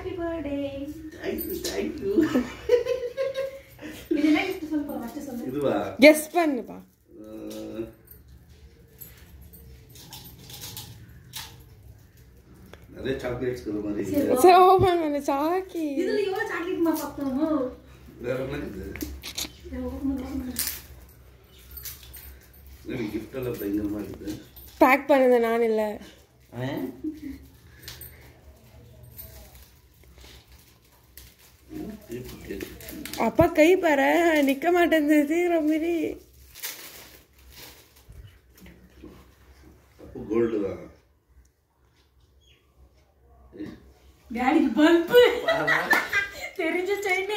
Happy birthday thank you thank you இது என்ன gift சொல்லு பா ஃபர்ஸ்ட் சொல்லு இதுவா கெஸ் பண்ணுப்பா அஹ், நிறைய சாக்லேட்ஸ் இருக்கிற மாதிரி சரி, இருக்கு. சரி ஓபன் பண்ணு சாக்கி இதுல எவ்வளவு சாக்லேட் மா பார்த்தோம் வேற என்ன இது கிஃப்ட் எல்லாம் பயங்கரமா இருக்குது பேக் பண்ணது நான் இல்ல அப்பா கை பாரு நிக்க மாட்டேங்குது தீர மாரி அப்போ கோல்டு தான் டாடிக்கு பல்ப் தெரிஞ்ச செயினே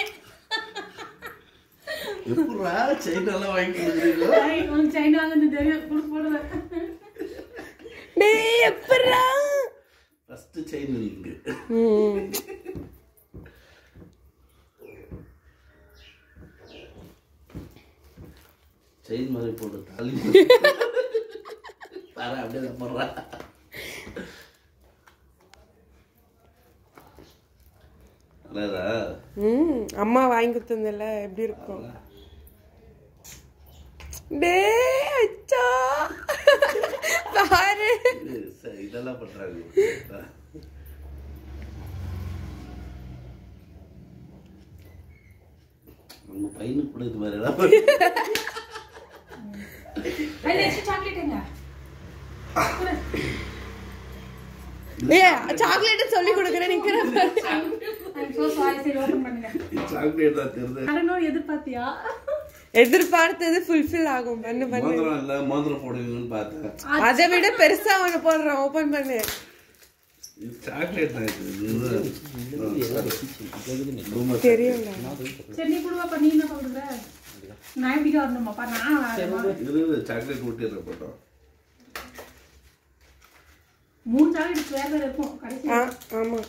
எப்படா செயின் எல்லாம் வாங்கி கொடுக்குறீங்களோ உனக்கு செயின் வாங்குறது தெரியும் கொடுத்து போடுவேன் டேய் எப்படா ஃபர்ஸ்ட் செயின் இருக்கு ம் செயின் மாதிரி போட்டு தாலி பாரு அப்படியே தான் போடுறா நல்லதா ம் அம்மா வாங்கி கொடுத்ததில்ல எப்படி இருக்கும் டேய் அச்சா பாரு இது ச- இதெல்லாம் பண்றாங்க உங்க பையனுக்கு கூட இது மாதிரி எல்லாம் அதுல எக்ஸ்ட்ரா சாக்லேட் எங்க ஏய் சாக்லேட் சொல்லி கொடுக்குறேன் நிக்கிற பாரு ஐம் சோ சாரி சரி ஓபன் பண்ணுங்க சாக்லேட் தான் தெரியுது அரனோ எதிர்பார்த்தியா எதிர்பார்த்தது ஃபுல்ஃபில் ஆகும் பண்ணு பண்ணு மோதிரம் இல்ல மோதிரம் போடுவீங்கன்னு பார்த்தேன் அதை விட பெருசா ஒண்ணு போடுறேன் ஓபன் பண்ணு இது சாக்லேட் தான் இது இது தெரியல சரி நீ கொடுவாப்பா நீ என்ன பண்ணுற நான் எப்படி வரணுமாப்பா நான் வரணுமா? இது சாக்லேட் ஊட்டிடுற போட்டோம் மூணு சாக்லேட் வேற வேற இருக்கும் கடைசி ஆ ஆமா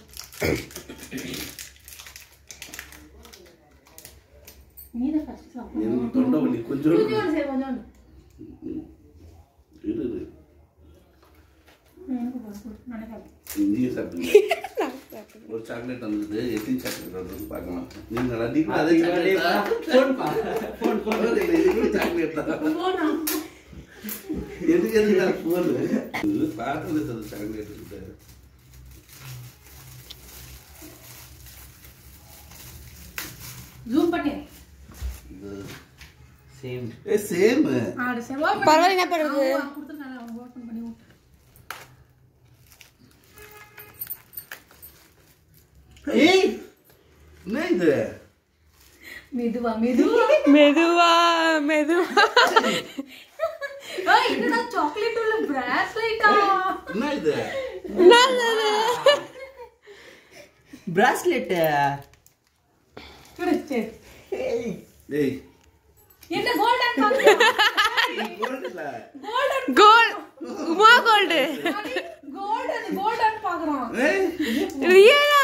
நீ தான் ஃபர்ஸ்ட் சாப்பிடணும் எனக்கு தொண்டை வலி கொஞ்சம் கொஞ்சோண்டு சரி கொஞ்சோண்டு இரு இரு. எனக்கு போடு, போடு. நினைக்காது நீங்க சாப்பிடுங்க ஒரு சாக்லேட் வந்தது எத்தனை சாக்லேட் வந்தது பார்க்கலாம் நீங்க நீங்க அதே சாக்லேட் தான் ஃபோன் ஃபோன் இது கூட சாக்லேட் தான் போனா எதுக்கு எதுக்கு நான் போன் இது பார்த்தது சார் சாக்லேட் இருக்கு ஜூம் பண்ணி இது சேம் ஏ சேம் ஆடு சரி ஓபன் பரவாயில்ல என்ன பண்ணுறது கொடுத்துருக்காங்க அவங்க ஓபன் பண்ணி விட்டு ஏய் என்ன இது மெதுவா மெதுவா மெதுவா மெதுவா ஏய் என்னடா சாக்லேட் உள்ள பிராஸ்லெட்டா என்ன இது நல்லது பிராஸ்லெட் சரி ஏய் என்ன கோல்டன் gold இல்ல. Golden gold Uma gold golden golden பாக்குறான் ஏய் ரியலா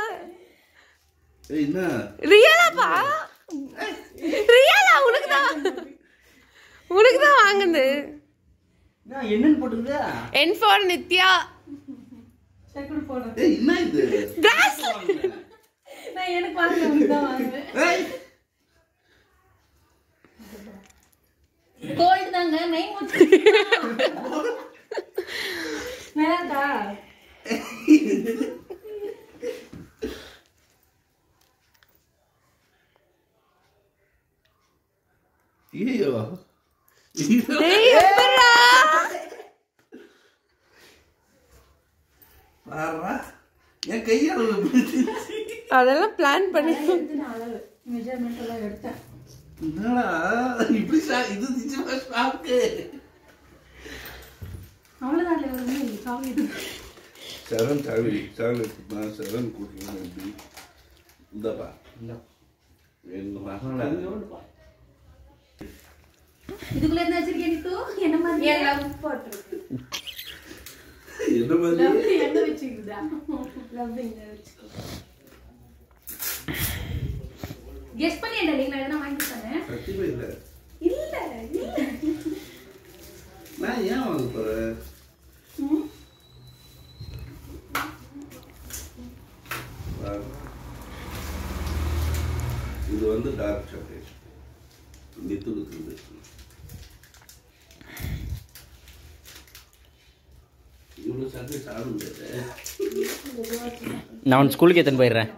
ஏய், என்ன ரியலாப்பா ரியலா உனக்கு தான் உனக்கு தான் வாங்குது என்னன்னு போட்டுருக்குதா என் ஃபார் நித்யா சரி கொடு போடுறேன் ஏய் என்ன இது பிராஸ்லெட் நான் எனக்கு வாங்க உனக்கு தான் வாங்குவேன் ஏய் கோல்டு தாங்க நைன் முச்சு வேண்டாம் ஐயோ டேய் எப்படா பாருடா என் கையால பிடிச்சிருச்சு அதெல்லாம் பிளான் பண்ணி நான் அளவு மெஷர்மெண்ட் எல்லாம் எடுத்தேன் என்னடா இப்படி ஷா- இது நிஜமா ஷாக்கு அவ்வளோதான் இல்லை ஒரு சாக்லேட் சரண் சாக்லேட் சாக்லேட் நான் சரண் கொடுக்கலாம் எப்படி இந்தப்பா என்ன மகளா இதுக்குள்ள என்ன வச்சிருக்கேன் நீ தூ என்ன மாதிரி எல்லாம் போட்டிருக்கு என்ன மாதிரி லவ் என்ன வச்சிருக்குதா லவ் இங்க வச்சுக்கோ கெஸ் பண்ணி என்ன நான் எதனா வாங்கி தரேன் சத்தியமே இல்லை இல்ல இல்ல நான் ஏன் வாங்க போறேன் ம். ஸ்டார் இது வந்து டார்க் சாக்லேட் மித்து இருக்குது இவ்வளோ சாக்லேட் சாப்பிட முடியாது நான் உன் ஸ்கூலுக்கு எத்தனை போயிடுறேன்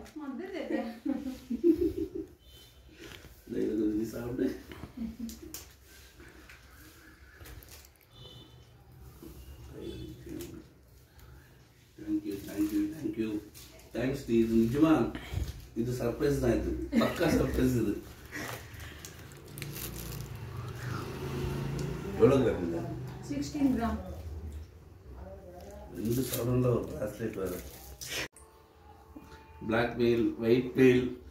இந்த இது நீ சாப்பிடு தேங்க்யூ தேங்க்யூ தேங்க்யூ தேங்க்ஸ் டி இது நிஜமா இது சர்ப்ரைஸ் தான் இது பக்கா சர்ப்ரைஸ் இது எவ்வளோ கிராம் சிக்ஸ்டீன் கிராம் ரெண்டு சவரன்ல ஒரு பிராஸ்லெட் வேறு பிளாக் மெயில் ஒயிட் மெயில்